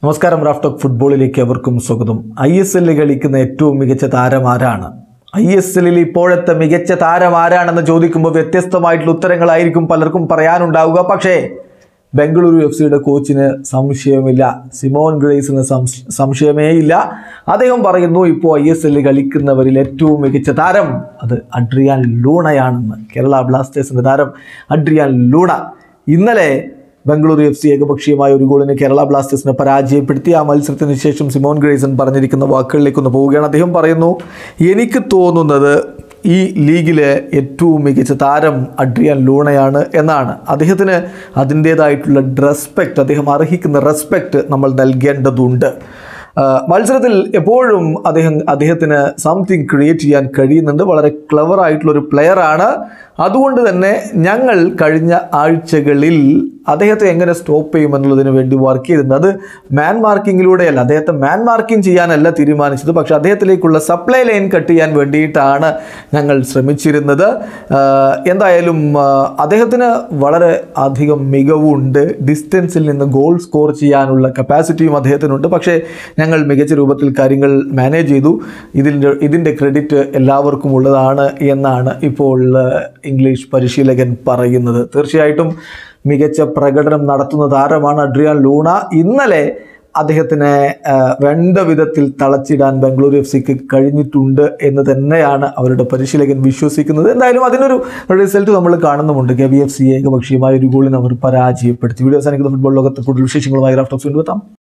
നമസ്കാരം റാഫ്റ്റോക്ക് ഫുട്ബോളിലേക്ക് അവർക്കും സ്വാഗതം ഐ എസ് എല്ലിൽ കളിക്കുന്ന ഏറ്റവും മികച്ച താരം ആരാണ് ഐ എസ് എല്ലിൽ ഇപ്പോഴത്തെ മികച്ച താരം ആരാണെന്ന് ചോദിക്കുമ്പോൾ വ്യത്യസ്തമായിട്ടുള്ള ഉത്തരങ്ങളായിരിക്കും പലർക്കും പറയാനുണ്ടാവുക പക്ഷേ ബംഗളൂരു എഫ് സിയുടെ കോച്ചിന് സംശയമില്ല സിമോൻ ഗ്രേസിന് സംശ- സംശയമേ ഇല്ല അദ്ദേഹം പറയുന്നു ഇപ്പോൾ ഐ എസ് എല്ലിൽ കളിക്കുന്നവരിൽ ഏറ്റവും മികച്ച താരം അത് അഡ്രിയാൻ ലൂണയാണെന്ന് കേരള ബ്ലാസ്റ്റേഴ്സിന്റെ താരം അഡ്രിയാൻ ലൂണ ഇന്നലെ ബംഗളൂരു എഫ് സി ഏകപക്ഷീയമായ ഒരു ഗോളിന് കേരള ബ്ലാസ്റ്റേഴ്സിനെ പരാജയപ്പെടുത്തി ആ മത്സരത്തിന് ശേഷം സിമോൻ ഗ്രേസൺ പറഞ്ഞിരിക്കുന്ന വാക്കുകളിലേക്ക് ഒന്ന് പോവുകയാണ് അദ്ദേഹം പറയുന്നു എനിക്ക് തോന്നുന്നത് ഈ ലീഗിലെ ഏറ്റവും മികച്ച താരം അഡ്രിയാൻ ലൂണയാണ് എന്നാണ് അദ്ദേഹത്തിന് അതിൻ്റേതായിട്ടുള്ള റെസ്പെക്റ്റ് അദ്ദേഹം അർഹിക്കുന്ന റെസ്പെക്റ്റ് നമ്മൾ നൽകേണ്ടതുണ്ട് ആ, മത്സരത്തിൽ എപ്പോഴും അദ്ദേഹം അദ്ദേഹത്തിന് സംതിങ് ക്രിയേറ്റ് ചെയ്യാൻ കഴിയുന്നുണ്ട് വളരെ ക്ലവർ ആയിട്ടുള്ള ഒരു പ്ലെയറാണ് അതുകൊണ്ട് തന്നെ ഞങ്ങൾ കഴിഞ്ഞ ആഴ്ചകളിൽ അദ്ദേഹത്തെ എങ്ങനെ സ്റ്റോപ്പ് ചെയ്യുമെന്നുള്ളതിന് വേണ്ടി വർക്ക് ചെയ്തിട്ടുണ്ട് അത് മാൻ മാർക്കിങ്ങിലൂടെയല്ല അദ്ദേഹത്തെ മാൻ മാർക്കിംഗ് ചെയ്യാനല്ല തീരുമാനിച്ചത് പക്ഷെ അദ്ദേഹത്തിലേക്കുള്ള സപ്ലൈ ലൈൻ കട്ട് ചെയ്യാൻ വേണ്ടിയിട്ടാണ് ഞങ്ങൾ ശ്രമിച്ചിരുന്നത് ആ, എന്തായാലും ആ, അദ്ദേഹത്തിന് വളരെ അധികം മികവുണ്ട് ഡിസ്റ്റൻസിൽ നിന്ന് ഗോൾ സ്കോർ ചെയ്യാനുള്ള കപ്പാസിറ്റിയും അദ്ദേഹത്തിനുണ്ട് പക്ഷേ ഞങ്ങൾ മികച്ച രൂപത്തിൽ കാര്യങ്ങൾ മാനേജ് ചെയ്തു ഇതിൻ്റെ ഇതിൻ്റെ ക്രെഡിറ്റ് എല്ലാവർക്കും ഉള്ളതാണ് എന്നാണ് ഇപ്പോൾ ആ, ഇംഗ്ലീഷ് പരിശീലകൻ പറയുന്നത് തീർച്ചയായിട്ടും മികച്ച പ്രകടനം നടത്തുന്ന താരമാണ് അഡ്രിയാൻ ലൂണ ഇന്നലെ അദ്ദേഹത്തിനെ ആ, വേണ്ട വിധത്തിൽ തളച്ചിടാൻ ബംഗളൂരു എഫ് സിക്ക് കഴിഞ്ഞിട്ടുണ്ട് എന്ന് തന്നെയാണ് അവരുടെ പരിശീലകൻ വിശ്വസിക്കുന്നത് എന്തായാലും അതിനൊരു റിസൾട്ട് നമ്മൾ കാണുന്നുമുണ്ട് കെ ബി എഫ് സി ഏകപക്ഷീയമായ ഒരു ഗോളിന് അവർ പരാജയപ്പെടുത്തി വീഡിയോ അവസാനിക്കുന്ന ഫുട്ബോൾ ലോകത്ത് കൂടുതൽ വിശേഷങ്ങളുമായി റാഫ്റ്റോക്സ് കൊണ്ടുവെത്താം